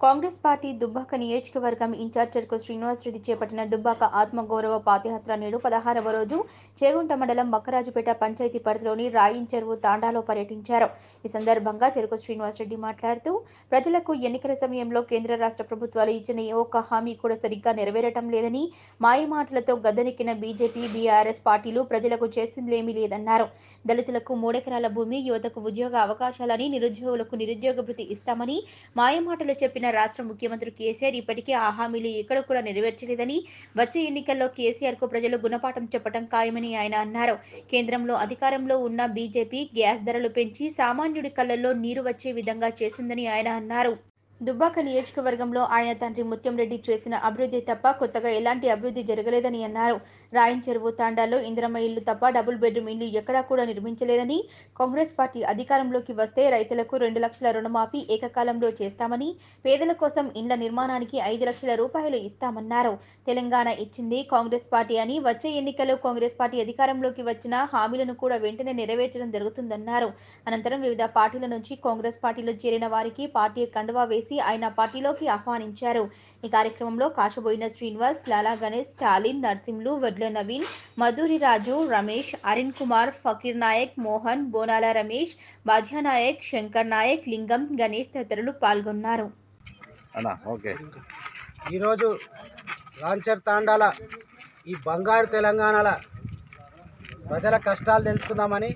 Congress party Dubbaka నియోజకవర్గం incharge చెరుకు శ్రీనివాసరెడ్డి చేపట్టిన దుబ్బాక ఆత్మగౌరవ పాదయాత్ర నేడు పదహారవ రోజు చేగుంట మండలం మక్కరాజుపేట పంచాయతీ పరిధిలోని రాయిన్ చెరువు తాండాలో పర్యటించారు ఈ సందర్భంగా చెరుకు శ్రీనివాసరెడ్డి మాట్లాడుతూ ప్రజలకు ఎన్నికల సమయంలో కేంద్ర రాష్ట్ర ప్రభుత్వాలు ఇచ్చిన ఏ ఒక్క హామీ కూడా సరిగ్గా నెరవేరటం లేదని మాయమాటలతో గద్దెనెక్కిన బీజేపీ బీఆర్ఎస్ పార్టీలు ప్రజలకు చేసిందేమీ లేదన్నారు దళితులకు మూడెకరాల భూమి యువతకు ఉద్యోగ అవకాశాలని నిరుద్యోగులకు నిరుద్యోగ భృతి ఇస్తామని మాయమాటలు చెప్పిన రాష్ట్ర ముఖ్యమంత్రి కేసీఆర్ ఇప్పటికే ఆ హామీలు ఎక్కడ కూడా నెరవేర్చలేదని వచ్చే ఎన్నికల్లో కేసీఆర్ కు ప్రజలు గుణపాఠం చెప్పడం ఖాయమని ఆయన అన్నారు కేంద్రంలో అధికారంలో ఉన్న బీజేపీ గ్యాస్ ధరలు పెంచి సామాన్యుడి కళ్ళల్లో నీరు వచ్చే విధంగా చేసిందని ఆయన అన్నారు దుబ్బాక నియోజకవర్గంలో ఆయన తండ్రి ముత్యం రెడ్డి చేసిన అభివృద్ధి తప్ప కొత్తగా ఎలాంటి అభివృద్ధి జరగలేదని అన్నారు రాయన్ చెరువు తాండాలో ఇందిరమ్మ ఇల్లు తప్ప డబుల్ బెడ్రూమ్ ఇల్లు ఎక్కడా కూడా నిర్మించలేదని కాంగ్రెస్ పార్టీ అధికారంలోకి వస్తే రైతులకు రెండు లక్షల రుణమాఫీ ఏకకాలంలో చేస్తామని పేదల కోసం ఇండ్ల నిర్మాణానికి ఐదు లక్షల రూపాయలు ఇస్తామన్నారు తెలంగాణ ఇచ్చింది కాంగ్రెస్ పార్టీ అని వచ్చే ఎన్నికల్లో కాంగ్రెస్ పార్టీ అధికారంలోకి వచ్చిన హామీలను కూడా వెంటనే నెరవేర్చడం జరుగుతుందన్నారు అనంతరం వివిధ పార్టీల నుంచి కాంగ్రెస్ పార్టీలో చేరిన వారికి పార్టీ కండువా వేసి ఆయన పార్టీలోకి ఆహ్వానించారు ఈ కార్యక్రమంలో కాశబోయిన శ్రీనివాస్ లాలా గణేష్ స్టాలిన్ నర్సింహులు వడ్ల నవీన్ మధురి రాజు రమేష్ అరుణ్ కుమార్ ఫకీర్ నాయక్ మోహన్ బోనాల రమేష్ బాధ్యా నాయక్ శంకర్ నాయక్ లింగం గణేష్ తదితరులు పాల్గొన్నారు అన్నా ఓకే ఈరోజు లాంచర్ తాండాల ఈ బంగారు తెలంగాణల ప్రజల కష్టాలు తెలుసుకుందామని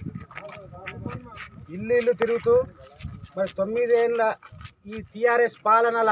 ఇల్లు ఇల్లు తిరుగుతూ మరి తొమ్మిదేళ్ళ ఈ టీఆర్ఎస్ పాలనల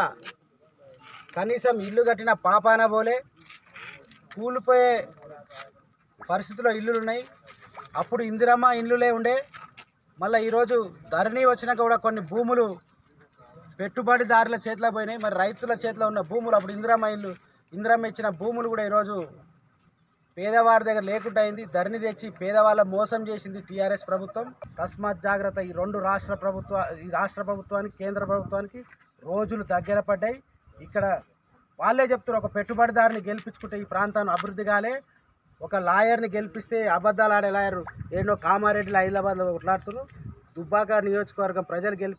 కనీసం ఇల్లు కట్టిన పాపాన పోలే కూలిపోయే పరిస్థితిలో ఇల్లులు ఉన్నాయి అప్పుడు ఇందిరమ్మ ఇల్లులే ఉండే మళ్ళీ ఈరోజు ధరణి వచ్చినాక కూడా కొన్ని భూములు పెట్టుబడిదారుల చేతిలో పోయినాయి మరి రైతుల చేతిలో ఉన్న భూములు అప్పుడు ఇందిరమ్మ ఇల్లు ఇందిరమ్మ ఇచ్చిన భూములు కూడా ఈరోజు పేదవాడి దగ్గర లేకుండా అయింది ధరణి తెచ్చి పేదవాళ్ళ మోసం చేసింది టీఆర్ఎస్ ప్రభుత్వం తస్మాత్ జాగ్రత్త ఈ రెండు రాష్ట్ర ప్రభుత్వ ఈ రాష్ట్ర ప్రభుత్వానికి కేంద్ర ప్రభుత్వానికి రోజులు దగ్గర పడ్డాయి ఇక్కడ వాళ్ళే చెప్తారు ఒక పెట్టుబడిదారుని గెలిపించుకుంటే ఈ ప్రాంతాన్ని అభివృద్ధి కాలే ఒక లాయర్ని గెలిపిస్తే అబద్ధాలు ఆడే లాయర్ ఏంటో కామారెడ్డిలో హైదరాబాద్లో కొట్లాడుతున్నారు దుబ్బాక నియోజకవర్గం ప్రజలు గెలిపి